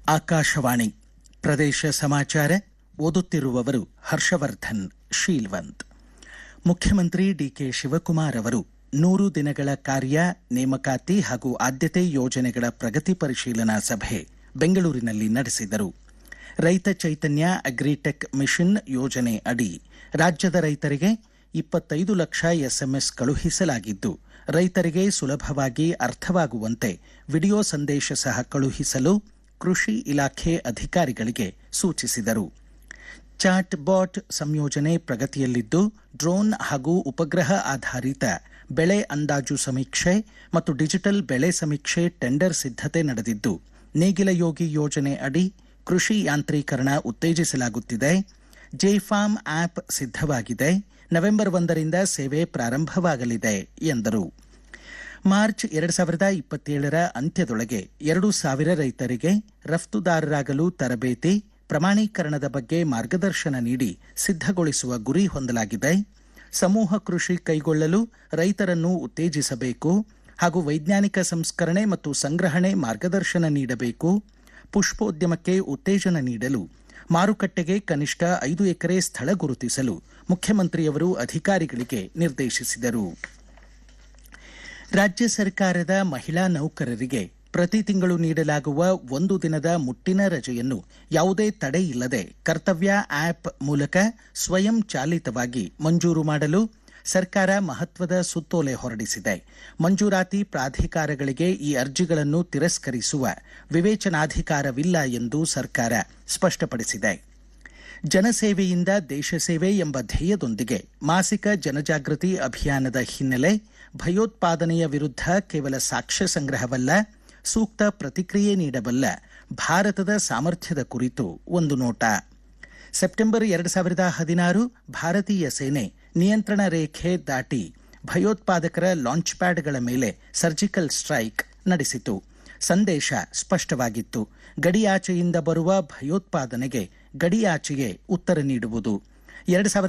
ಆಕಾಶವಾಣಿ ಪ್ರದೇಶ ಸಮಾಚಾರ ಓದುತ್ತಿರುವವರು ಹರ್ಷವರ್ಧನ್ ಶೀಲ್ವಂತ್ ಮುಖ್ಯಮಂತ್ರಿ ಡಿಕೆ ಶಿವಕುಮಾರ್ ಅವರು ನೂರು ದಿನಗಳ ಕಾರ್ಯ ನೇಮಕಾತಿ ಹಾಗೂ ಆದ್ಯತೆ ಯೋಜನೆಗಳ ಪ್ರಗತಿ ಪರಿಶೀಲನಾ ಸಭೆ ಬೆಂಗಳೂರಿನಲ್ಲಿ ನಡೆಸಿದರು ರೈತ ಚೈತನ್ಯ ಅಗ್ರಿಟೆಕ್ ಮಿಷನ್ ಯೋಜನೆ ಅಡಿ ರಾಜ್ಯದ ರೈತರಿಗೆ ಇಪ್ಪತ್ತೈದು ಲಕ್ಷ ಎಸ್ಎಂಎಸ್ ಕಳುಹಿಸಲಾಗಿದ್ದು ರೈತರಿಗೆ ಸುಲಭವಾಗಿ ಅರ್ಥವಾಗುವಂತೆ ವಿಡಿಯೋ ಸಂದೇಶ ಸಹ ಕಳುಹಿಸಲು ಕೃಷಿ ಇಲಾಖೆ ಅಧಿಕಾರಿಗಳಿಗೆ ಸೂಚಿಸಿದರು ಚಾಟ್ ಬಾಟ್ ಸಂಯೋಜನೆ ಪ್ರಗತಿಯಲ್ಲಿದ್ದು ಡ್ರೋನ್ ಹಾಗೂ ಉಪಗ್ರಹ ಆಧಾರಿತ ಬೆಳೆ ಅಂದಾಜು ಸಮೀಕ್ಷೆ ಮತ್ತು ಡಿಜಿಟಲ್ ಬೆಳೆ ಸಮೀಕ್ಷೆ ಟೆಂಡರ್ ಸಿದ್ಧತೆ ನಡೆದಿದ್ದು ನೇಗಿಲ ಯೋಗಿ ಯೋಜನೆ ಅಡಿ ಕೃಷಿ ಯಾಂತ್ರೀಕರಣ ಉತ್ತೇಜಿಸಲಾಗುತ್ತಿದೆ ಜೆಫಾರ್ಮ್ ಆಪ್ ಸಿದ್ಧವಾಗಿದೆ ನವೆಂಬರ್ ಒಂದರಿಂದ ಸೇವೆ ಪ್ರಾರಂಭವಾಗಲಿದೆ ಎಂದರು ಮಾರ್ಚ್ ಎರಡು ಸಾವಿರದ ಇಪ್ಪತ್ತೇಳರ ಅಂತ್ಯದೊಳಗೆ ಎರಡು ಸಾವಿರ ರೈತರಿಗೆ ರಫ್ತುದಾರರಾಗಲು ತರಬೇತಿ ಪ್ರಮಾಣೀಕರಣದ ಬಗ್ಗೆ ಮಾರ್ಗದರ್ಶನ ನೀಡಿ ಸಿದ್ಧಗೊಳಿಸುವ ಗುರಿ ಹೊಂದಲಾಗಿದೆ ಸಮೂಹ ಕೃಷಿ ಕೈಗೊಳ್ಳಲು ರೈತರನ್ನು ಉತ್ತೇಜಿಸಬೇಕು ಹಾಗೂ ವೈಜ್ಞಾನಿಕ ಸಂಸ್ಕರಣೆ ಮತ್ತು ಸಂಗ್ರಹಣೆ ಮಾರ್ಗದರ್ಶನ ನೀಡಬೇಕು ಪುಷ್ಪೋದ್ಯಮಕ್ಕೆ ಉತ್ತೇಜನ ನೀಡಲು ಮಾರುಕಟ್ಟೆಗೆ ಕನಿಷ್ಠ ಐದು ಎಕರೆ ಸ್ಥಳ ಗುರುತಿಸಲು ಮುಖ್ಯಮಂತ್ರಿಯವರು ಅಧಿಕಾರಿಗಳಿಗೆ ನಿರ್ದೇಶಿಸಿದರು ರಾಜ್ಯ ಸರ್ಕಾರದ ಮಹಿಳಾ ನೌಕರರಿಗೆ ಪ್ರತಿ ತಿಂಗಳು ನೀಡಲಾಗುವ ಒಂದು ದಿನದ ಮುಟ್ಟಿನ ರಜೆಯನ್ನು ಯಾವುದೇ ತಡೆ ಇಲ್ಲದೆ ಕರ್ತವ್ಯ ಆಪ್ ಮೂಲಕ ಸ್ವಯಂ ಚಾಲಿತವಾಗಿ ಮಂಜೂರು ಮಾಡಲು ಸರ್ಕಾರ ಮಹತ್ವದ ಸುತ್ತೋಲೆ ಹೊರಡಿಸಿದೆ ಮಂಜೂರಾತಿ ಪ್ರಾಧಿಕಾರಗಳಿಗೆ ಈ ಅರ್ಜಿಗಳನ್ನು ತಿರಸ್ಕರಿಸುವ ವಿವೇಚನಾಧಿಕಾರವಿಲ್ಲ ಎಂದು ಸರ್ಕಾರ ಸ್ಪಷ್ಟಪಡಿಸಿದೆ ಜನಸೇವೆಯಿಂದ ದೇಶ ಸೇವೆ ಎಂಬ ಧ್ಯೇಯದೊಂದಿಗೆ ಮಾಸಿಕ ಜನಜಾಗೃತಿ ಅಭಿಯಾನದ ಹಿನ್ನೆಲೆ ಭಯೋತ್ಪಾದನೆಯ ವಿರುದ್ಧ ಕೇವಲ ಸಾಕ್ಷ್ಯ ಸಂಗ್ರಹವಲ್ಲ ಸೂಕ್ತ ಪ್ರತಿಕ್ರಿಯೆ ನೀಡಬಲ್ಲ ಭಾರತದ ಸಾಮರ್ಥ್ಯದ ಕುರಿತು ಒಂದು ನೋಟ ಸೆಪ್ಟೆಂಬರ್ ಎರಡು ಸಾವಿರದ ಹದಿನಾರು ಭಾರತೀಯ ಸೇನೆ ನಿಯಂತ್ರಣ ರೇಖೆ ದಾಟಿ ಭಯೋತ್ಪಾದಕರ ಲಾಂಚ್ ಪ್ಯಾಡ್ಗಳ ಮೇಲೆ ಸರ್ಜಿಕಲ್ ಸ್ಟ್ರೈಕ್ ನಡೆಸಿತು ಸಂದೇಶ ಸ್ಪಷ್ಟವಾಗಿತ್ತು ಗಡಿಯಾಚೆಯಿಂದ ಬರುವ ಭಯೋತ್ಪಾದನೆಗೆ ಗಡಿಯಾಚೆಯೇ ಉತ್ತರ ನೀಡುವುದು ಎರಡು ಸಾವಿರದ